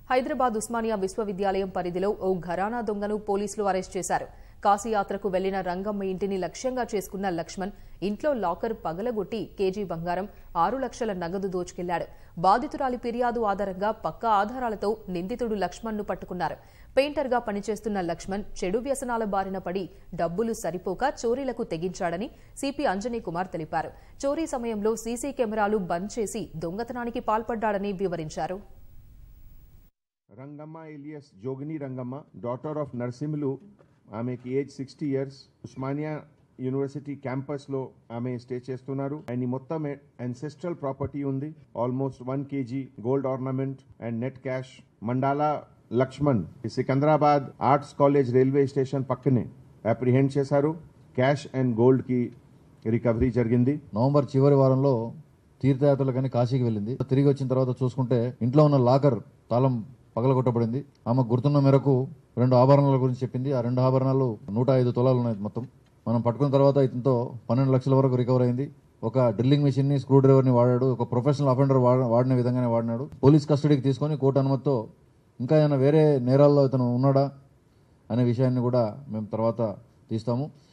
హైదరాబాద్ ఉస్మానియా విశ్వవిద్యాలయం పరిధిలో ఓ ఘరానా దొంగను పోలీసులు అరెస్ట్ చేశారు కాశీయాత్రకు వెళ్లిన రంగమ్మ ఇంటిని లక్ష్యంగా చేసుకున్న లక్ష్మణ్ ఇంట్లో లాకర్ పగలగొట్టి కేజీ బంగారం ఆరు లక్షల నగదు దోచుకెళ్లాడు బాధితురాలి ఫిర్యాదు ఆధారంగా పక్కా ఆధారాలతో నిందితుడు లక్ష్మణ్ను పట్టుకున్నారు పెయింటర్గా పనిచేస్తున్న లక్ష్మణ్ చెడు వ్యసనాల బారిన పడి డబ్బులు సరిపోక చోరీలకు తెగించాడని సిపి అంజనీ కుమార్ తెలిపారు చోరీ సమయంలో సీసీ కెమెరాలు బంద్ చేసి దొంగతనానికి పాల్పడ్డాడని వివరించారు రంగమ్మ ఇలియస్ జోగిని రంగమ్మ డాటర్ ఆఫ్ నర్సింహులు ఆమెకి age sixty years Osmania university క్యాంపస్లో ఆమె స్టే చేస్తున్నారు అండ్ ఈ మొత్తం అన్సెస్ట్రల్ ప్రాపర్టీ ఉంది almost one KG gold ornament and net cash Mandala Laxman ఈ Secunderabad arts college railway station పక్కనే అప్రిహెండ్ చేశారు క్యాష్ అండ్ గోల్డ్ కి రికవరీ జరిగింది నవంబర్ చివరి వారంలో తీర్థయాత్రలకని కాశీకి వెళ్ళింది తిరిగి వచ్చిన తర్వాత చూసుకుంటే ఇంట్లో ఉన్న లాకర్ తాళం పగలగొట్టబడింది ఆమె గుర్తున్న మేరకు రెండు ఆభరణాల గురించి చెప్పింది ఆ రెండు ఆభరణాలు నూట ఐదు తులాలు ఉన్నాయి మొత్తం మనం పట్టుకున్న తర్వాత ఇతనితో పన్నెండు లక్షల వరకు రికవర్ అయింది ఒక డ్రిల్లింగ్ మెషిన్ ని స్క్రూ డ్రైవర్ ని వాడాడు ఒక ప్రొఫెషనల్ అఫెండర్ వాడిన విధంగానే వాడినాడు పోలీస్ కస్టడీకి తీసుకొని కోర్టు అనుమతితో ఇంకా ఏమైనా వేరే నేరాల్లో ఇతను ఉన్నాడా అనే విషయాన్ని కూడా మేము తర్వాత తీస్తాము